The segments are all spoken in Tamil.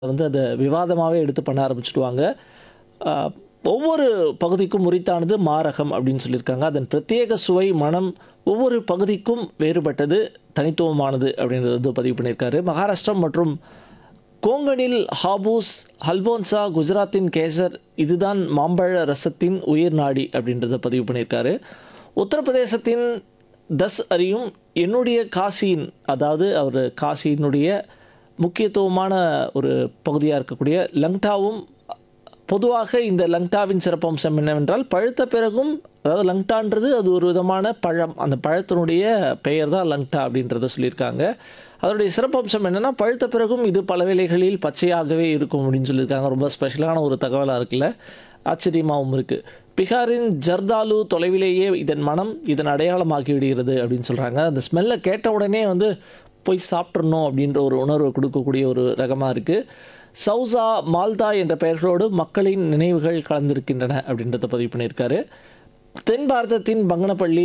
வந்து அதை விவாதமாகவே எடுத்து பண்ண ஆரம்பிச்சிடுவாங்க ஆஹ், ஒவ்வொரு பகுதிக்கும் உரித்தானது மாரகம் அப்படின்னு சொல்லியிருக்காங்க அதன் பிரத்யேக சுவை மனம் ஒவ்வொரு பகுதிக்கும் வேறுபட்டது தனித்துவமானது அப்படின்றது வந்து பதிவு பண்ணியிருக்காரு மகாராஷ்டிரம் மற்றும் கோங்கனில் ஹாபூஸ் ஹல்போன்சா குஜராத்தின் கேசர் இதுதான் மாம்பழ ரசத்தின் உயிர் நாடி அப்படின்றத பதிவு பண்ணியிருக்காரு உத்தரப்பிரதேசத்தின் தஸ் அறியும் என்னுடைய காசியின் அதாவது அவர் காசியினுடைய முக்கியத்துவமான ஒரு பகுதியாக இருக்கக்கூடிய லங்டாவும் பொதுவாக இந்த லங்டாவின் சிறப்பம்சம் என்னவென்றால் பழுத்த பிறகும் அதாவது லங்டான்றது அது ஒரு விதமான பழம் அந்த பழத்தினுடைய பெயர் தான் லங்டா அப்படின்றத சொல்லியிருக்காங்க அதனுடைய சிறப்பம்சம் என்னென்னா பழுத்த பிறகும் இது பல வேளைகளில் பச்சையாகவே இருக்கும் அப்படின்னு சொல்லியிருக்காங்க ரொம்ப ஸ்பெஷலான ஒரு தகவலாக இருக்குல்ல ஆச்சரியமாகவும் இருக்குது பிகாரின் ஜர்தாலு தொலைவிலேயே இதன் மனம் இதன் அடையாளமாகி விடுகிறது அப்படின்னு சொல்கிறாங்க அந்த ஸ்மெல்லை கேட்ட உடனே வந்து போய் சாப்பிட்றணும் அப்படின்ற ஒரு உணர்வை கொடுக்கக்கூடிய ஒரு ரகமாக இருக்குது சௌசா மால்தா என்ற பெயர்களோடு மக்களின் நினைவுகள் கலந்திருக்கின்றன அப்படின்றத பதிவு பண்ணியிருக்காரு தென் பாரதத்தின் பங்கனப்பள்ளி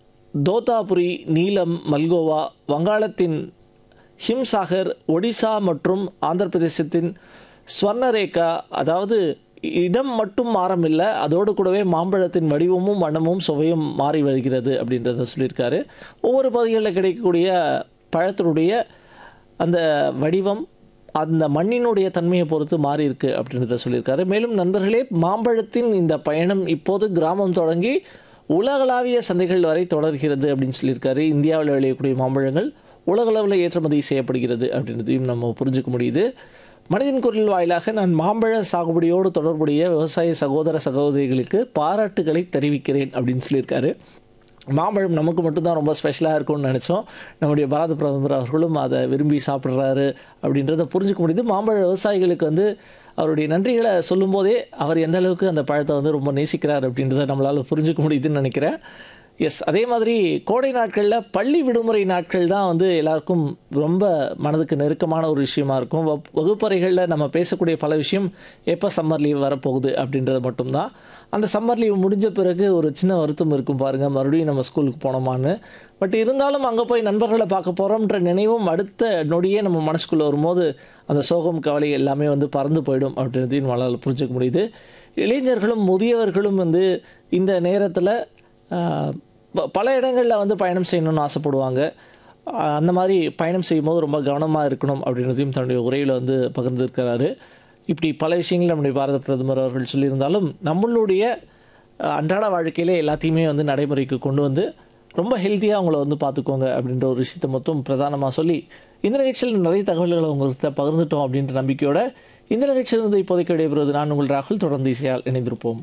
தோதாபுரி நீலம் மல்கோவா வங்காளத்தின் ஹிம்சாகர் ஒடிசா மற்றும் ஆந்திர பிரதேசத்தின் ஸ்வர்ணரேகா அதாவது இடம் மட்டும் மாறமில்லை அதோடு கூடவே மாம்பழத்தின் வடிவமும் வண்ணமும் சுவையும் மாறி வருகிறது அப்படின்றத சொல்லியிருக்காரு ஒவ்வொரு பகுதிகளில் கிடைக்கக்கூடிய பழத்தினுடைய அந்த வடிவம் அந்த மண்ணினுடைய தன்மையை பொறுத்து மாறி இருக்கு அப்படின்றத சொல்லியிருக்காரு மேலும் நண்பர்களே மாம்பழத்தின் இந்த பயணம் இப்போது கிராமம் தொடங்கி உலகளாவிய சந்தைகள் வரை தொடர்கிறது அப்படின்னு சொல்லியிருக்காரு இந்தியாவில் விளையக்கூடிய மாம்பழங்கள் உலகளவில் ஏற்றுமதி செய்யப்படுகிறது அப்படின்றதையும் நம்ம புரிஞ்சுக்க முடியுது மனிதன் குரல் வாயிலாக நான் மாம்பழ சாகுபடியோடு தொடர்புடைய விவசாய சகோதர சகோதரிகளுக்கு பாராட்டுகளை தெரிவிக்கிறேன் அப்படின்னு சொல்லியிருக்காரு மாம்பழம் நமக்கு மட்டும்தான் ரொம்ப ஸ்பெஷலாக இருக்கும்னு நினச்சோம் நம்முடைய பாரத பிரதமர் அவர்களும் அதை விரும்பி சாப்பிட்றாரு அப்படின்றத புரிஞ்சுக்க முடியுது மாம்பழ விவசாயிகளுக்கு வந்து அவருடைய நன்றிகளை சொல்லும்போதே அவர் எந்த அளவுக்கு அந்த பழத்தை வந்து ரொம்ப நேசிக்கிறார் அப்படின்றத நம்மளால் புரிஞ்சுக்க முடியுதுன்னு நினைக்கிறேன் எஸ் அதே மாதிரி கோடை நாட்களில் பள்ளி விடுமுறை நாட்கள் தான் வந்து எல்லாருக்கும் ரொம்ப மனதுக்கு நெருக்கமான ஒரு விஷயமா இருக்கும் வப்- வகுப்பறைகளில் நம்ம பேசக்கூடிய பல விஷயம் எப்போ சம்மர் லீவ் வரப்போகுது அப்படின்றது மட்டும்தான் அந்த சம்மர் லீவ் முடிஞ்ச பிறகு ஒரு சின்ன வருத்தம் இருக்கும் பாருங்கள் மறுபடியும் நம்ம ஸ்கூலுக்கு போனோமான்னு பட் இருந்தாலும் அங்கே போய் நண்பர்களை பார்க்க போகிறோம்ன்ற நினைவும் அடுத்த நொடியே நம்ம மனசுக்குள்ளே வரும்போது அந்த சோகம் கவலை எல்லாமே வந்து பறந்து போயிடும் அப்படின்றதையும் நம்மளால் புரிஞ்சுக்க முடியுது இளைஞர்களும் முதியவர்களும் வந்து இந்த நேரத்தில் ஆஹ் ப- பல இடங்களில் வந்து பயணம் செய்யணும்னு ஆசைப்படுவாங்க ஆஹ் அந்த மாதிரி பயணம் செய்யும்போது ரொம்ப கவனமாக இருக்கணும் அப்படின்றதையும் தன்னுடைய உரையில் வந்து பகிர்ந்திருக்கிறாரு இப்படி பல விஷயங்கள் நம்முடைய பாரத பிரதமர் அவர்கள் சொல்லியிருந்தாலும் நம்மளுடைய ஆஹ் அன்றாட வாழ்க்கையிலே எல்லாத்தையுமே வந்து நடைமுறைக்கு கொண்டு வந்து ரொம்ப ஹெல்த்தியாக அவங்கள வந்து பார்த்துக்கோங்க அப்படின்ற ஒரு விஷயத்தை மொத்தம் பிரதானமாக சொல்லி இந்த நிகழ்ச்சியில் நிறைய தகவல்களை உங்கள்கிட்ட பகிர்ந்துட்டோம் அப்படின்ற நம்பிக்கையோட இந்த நிகழ்ச்சியிலிருந்து இப்போதைக்கு விடைபெறுவது நான் உங்கள் ராகுல் தொடர்ந்து இசையால் இணைந்திருப்போம்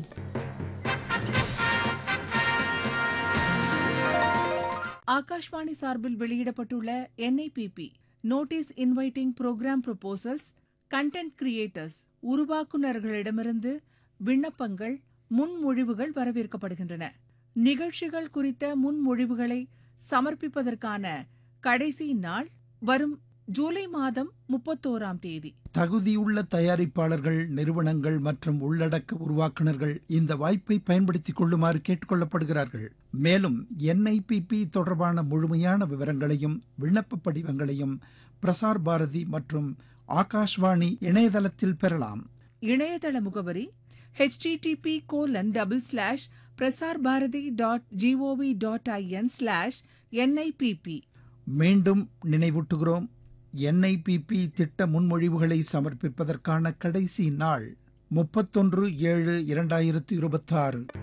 ஆகாஷ்வாணி சார்பில் வெளியிடப்பட்டுள்ள NIPP notice inviting programme proposals content creators உருவாக்குநர்களிடமிருந்து விண்ணப்பங்கள் முன்மொழிவுகள் வரவேற்கப்படுகின்றன நிகழ்ச்சிகள் குறித்த முன்மொழிவுகளை சமர்ப்பிப்பதற்கான கடைசி நாள் வரும் ஜூலை மாதம் முப்பத்தோராம் தேதி தகுதியுள்ள தயாரிப்பாளர்கள் நிறுவனங்கள் மற்றும் உள்ளடக்க உருவாக்குனர்கள் இந்த வாய்ப்பை பயன்படுத்திக் கொள்ளுமாறு கேட்டுக்கொள்ளப்படுகிறார்கள் மேலும் என்ஐபிபி தொடர்பான முழுமையான விவரங்களையும் விண்ணப்ப படிவங்களையும் பிரசார் பாரதி மற்றும் ஆகாஷ்வாணி இணையதளத்தில் பெறலாம் இணையதள முகவரி http colon double slash Prasar Bharati dot GOV dot IN slash NIPP மீண்டும் நினைவூட்டுகிறோம் என்ஐபிபி திட்ட முன்மொழிவுகளை சமர்ப்பிப்பதற்கான கடைசி நாள் முப்பத்தொன்று ஏழு இரண்டாயிரத்து இருபத்தாறு